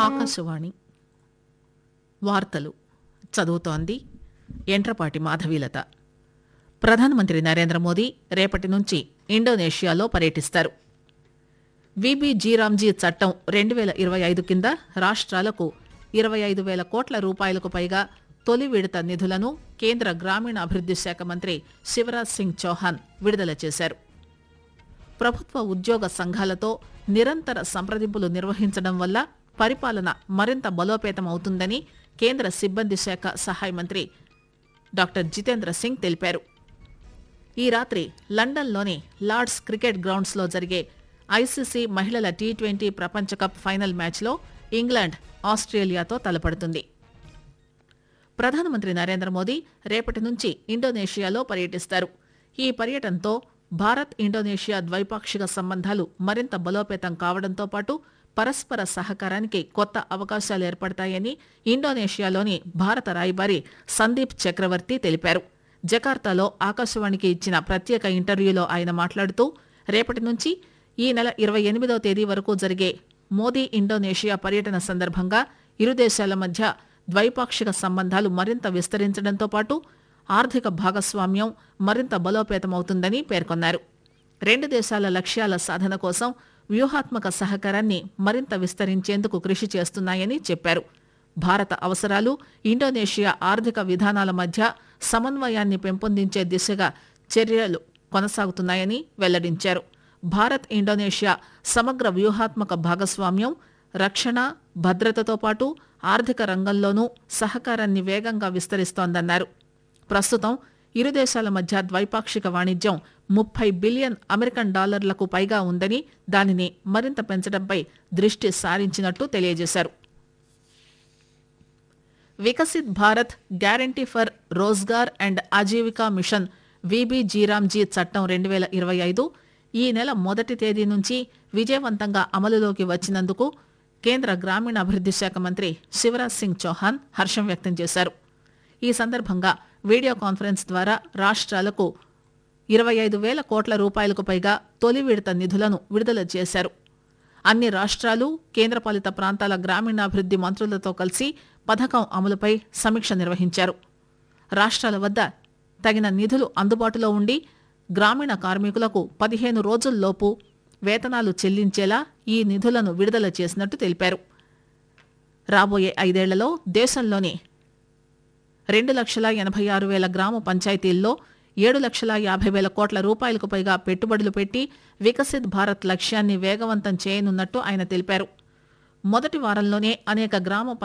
ఆకాశవాణి వార్తలు చదువుతోంది ఎంట్రపాటి మాధవీలత ప్రధానమంత్రి నరేంద్ర మోదీ రేపటి నుంచి ఇండోనేషియాలో పర్యటిస్తారు విబి జీరామ్జీ చట్టం రెండు వేల ఇరవై ఐదు కింద రాష్ట్రాలకు ఇరవై ఐదు వేల కోట్ల రూపాయలకు పైగా తొలి విడత నిధులను కేంద్ర గ్రామీణాభివృద్ది శాఖ మంత్రి శివరాజ్ సింగ్ చౌహాన్ విడుదల చేశారు ప్రభుత్వ ఉద్యోగ సంఘాలతో నిరంతర సంప్రదింపులు నిర్వహించడం వల్ల పరిపాలన మరింత బలోపేతం అవుతుందని కేంద్ర సిబ్బంది శాఖ సహాయ మంత్రి డాక్టర్ జితేంద్ర సింగ్ తెలిపారు ఈ రాత్రి లండన్లోని లార్డ్స్ క్రికెట్ గ్రౌండ్స్లో జరిగే ఐసీసీ మహిళల టీ ట్వంటీ ప్రపంచ కప్ ఫైనల్ మ్యాచ్లో ఇంగ్లాండ్ ఆస్ట్రేలియాతో తలపడుతుంది ప్రధానమంత్రి నరేంద్ర మోదీ రేపటి నుంచి ఇండోనేషియాలో పర్యటిస్తారు ఈ పర్యటనతో భారత్ ఇండోనేషియా ద్వైపాక్షిక సంబంధాలు మరింత బలోపేతం కావడంతో పాటు పరస్పర సహకారానికి కొత్త అవకాశాలు ఏర్పడతాయని ఇండోనేషియాలోని భారత రాయబారి సందీప్ చక్రవర్తి తెలిపారు జకార్తాలో ఆకాశవాణికి ఇచ్చిన ప్రత్యేక ఇంటర్వ్యూలో ఆయన మాట్లాడుతూ రేపటి నుంచి ఈ నెల ఇరవై ఎనిమిదవ తేదీ వరకు జరిగే మోదీ ఇండోనేషియా పర్యటన సందర్భంగా ఇరు దేశాల మధ్య ద్వైపాక్షిక సంబంధాలు మరింత విస్తరించడంతో పాటు ఆర్థిక భాగస్వామ్యం మరింత బలోపేతమవుతుందని పేర్కొన్నారు రెండు దేశాల లక్ష్యాల సాధన కోసం వ్యూహాత్మక సహకారాన్ని మరింత విస్తరించేందుకు కృషి చేస్తున్నాయని చెప్పారు భారత అవసరాలు ఇండోనేషియా ఆర్థిక విధానాల మధ్య సమన్వయాన్ని పెంపొందించే దిశగా చర్యలు కొనసాగుతున్నాయని వెల్లడించారు భారత్ ఇండోనేషియా సమగ్ర వ్యూహాత్మక భాగస్వామ్యం రక్షణ భద్రతతో పాటు ఆర్థిక రంగంలోనూ సహకారాన్ని వేగంగా విస్తరిస్తోందన్నారు ప్రస్తుతం ఇరు దేశాల మధ్య ద్వైపాక్షిక వాణిజ్యం ముప్పై బిలియన్ అమెరికన్ డాలర్లకు పైగా ఉందని దానిని మరింత పెంచడంపై దృష్టి సారించినట్టు తెలియజేశారు Viksit Bharat guarantee for Rozgar and Ajeevika mission VB G RAM G చట్టం రెండు వేల ఇరవై ఐదు ఈ నెల మొదటి తేదీ నుంచి విజయవంతంగా అమలులోకి వచ్చినందుకు కేంద్ర గ్రామీణాభివృద్ది శాఖ మంత్రి శివరాజ్ సింగ్ చౌహాన్ హర్షం వ్యక్తం చేశారు ఈ సందర్భంగా వీడియో కాన్ఫరెన్స్ ద్వారా రాష్ట్రాలకు ఇరవై ఐదు వేల కోట్ల రూపాయలకు పైగా తొలి విడత నిధులను విడుదల చేశారు అన్ని రాష్ట్రాలు కేంద్రపాలిత ప్రాంతాల గ్రామీణాభివృద్ది మంత్రులతో కలిసి పథకం అమలుపై సమీక్ష నిర్వహించారు రాష్ట్రాల వద్ద తగిన నిధులు అందుబాటులో ఉండి గ్రామీణ కార్మికులకు పదిహేను రోజుల్లోపు వేతనాలు చెల్లించేలా ఈ నిధులను విడుదల చేసినట్టు తెలిపారు రాబోయే ఐదేళ్లలో దేశంలోని రెండు లక్షల ఎనభై ఆరు వేల గ్రామ పంచాయతీల్లో ఏడు లక్షల యాభై వేల కోట్ల రూపాయలకు పైగా పెట్టుబడులు పెట్టి వికసిత్ భారత్ లక్ష్యాన్ని వేగవంతం చేయనున్నట్టు ఆయన తెలిపారు మొదటి వారంలోనే అనేక గ్రామ